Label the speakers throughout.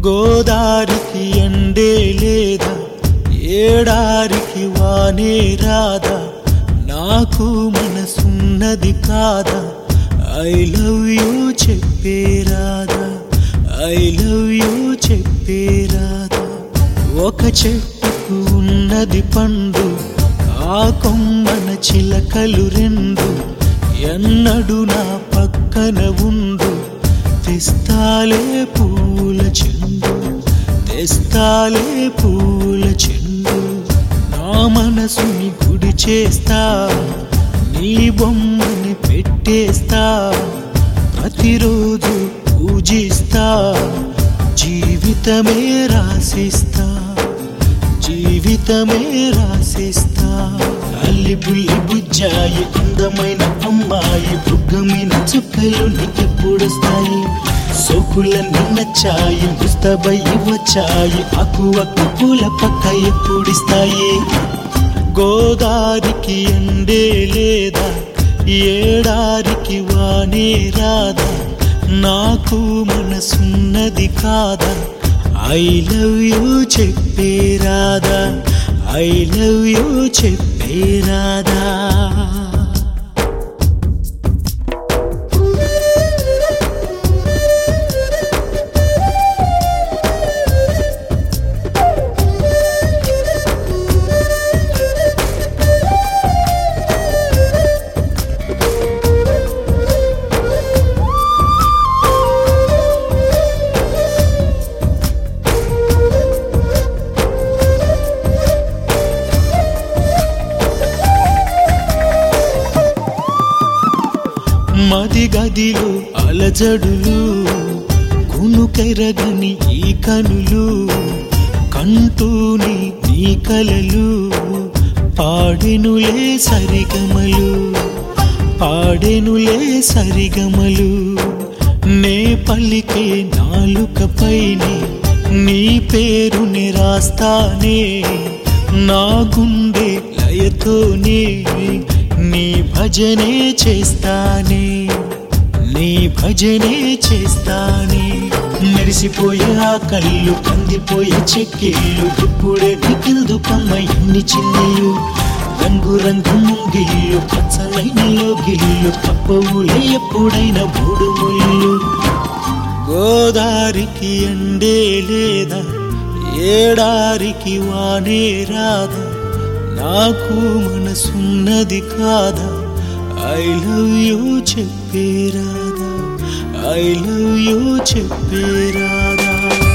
Speaker 1: గోదారికి ఎండే లేదా ఏడారికి వానే రాదా నాకు మనసున్నది కాదా ఐ లవ్ యూ చెప్పే రాదా ఐ లవ్ యూ చెప్పే రాదా ఒక చెట్టుకు ఉన్నది పండు ఆ కొమ్మన చిలకలు రెండు ఎన్నడు నా పక్కన ఉండు తెస్తాలే పూల చెండు తెస్తాలే పూల చెండు నా మనసుని గుడి చేస్తా నీ బొమ్మని పెట్టేస్తా ప్రతిరోజు పూజిస్తా జీవితమే రాసిస్తా జీవితమే రాసిస్తా అల్లి బుల్లి బుజ్జాయి అందమైన అమ్మాయి బుగ్గమైన చుక్కలు నీకెప్పుడొస్తాయి సోకుల నిన్నచ్చాయి ముస్తబయ్యి వచ్చాయి అక్కువకు పూల పక్క ఎప్పుడిస్తాయి గోదారికి ఎండే లేదా ఏడారికి వానే రాదా నాకు మనసున్నది కాదా ఐ లవ్ యూ చెప్పే రాదా ఐ లవ్ యూ చెప్పే రాదా మది గదిలో అలజడులు కునుకెరగని ఈ కనులు కంటూని నీ కలలు పాడెనులే సరిగమలు పాడెనులే సరిగమలు నే పలికే నాలుకపైనే నీ పేరుని రాస్తానే నా గుండె లయతోనే నీ భజనే చేస్తానే నీ భజనే చేస్తానే మెరిసిపోయే ఆ కళ్ళు కందిపోయే చెక్కిళ్ళు ఇప్పుడే నిఖిల్దు కమ్మ ఎన్ని చిన్నలు రంగు రంగు ముంగిళ్ళు పచ్చలైన లోగిళ్ళు తప్పవులే ఎప్పుడైనా మూడు ముళ్ళు గోదారికి ఎండే లేదా ఏడారికి వానే రాదా నాకు మనసున్నది కాదా ఐ లవ్ యూ చెప్పే రాదా ఐ లవ్ యూ చెప్పే రాదా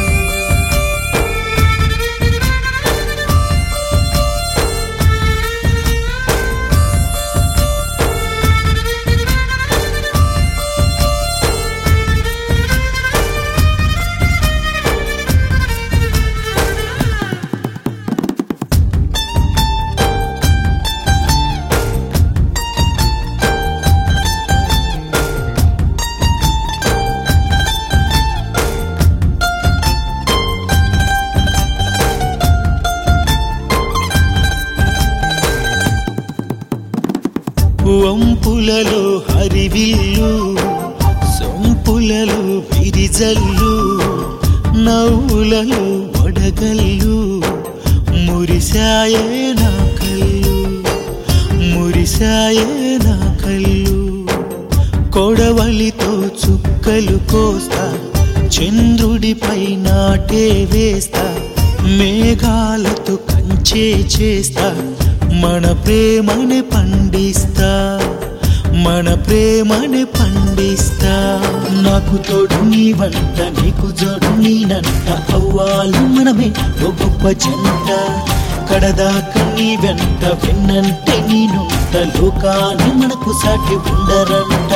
Speaker 1: వంపులలో హరివిల్లు సొంపులలో విరిజల్లు నవ్వులలో వడగల్లు మురిశాయే నా కళ్ళు మురిశాయే నా కళ్ళు కొడవలితో చుక్కలు కోస్తా చంద్రుడిపై నాటే వేస్తా మేఘాలతో కంచే చేస్తా మన ప్రేమని పండిస్తా మన ప్రేమని పండిస్తా నాకు తోడు నీ వంట నీకు జోడు నీనంట అవ్వాలి మనమే ఓ గొప్ప జంట కడదాకా నీ వెంట విన్నంటే నేనుంట లోకాన్ని మనకు సాటి ఉండరంట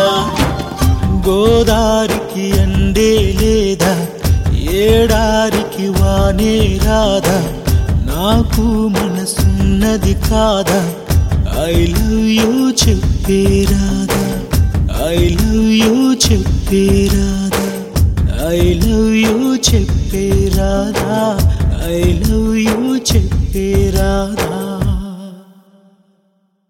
Speaker 1: గోదారికి ఎండే లేదా ఏడారికి వానే రాదా నాకు మనసున్నది కాదా ఐ లవ్ యూ చెప్పే రాదా ఐ లవ్ యూ చెప్పే రాదా ఐ లవ్ యూ చెప్పే రాదా ఐ లవ్ యూ చెప్పే రాదా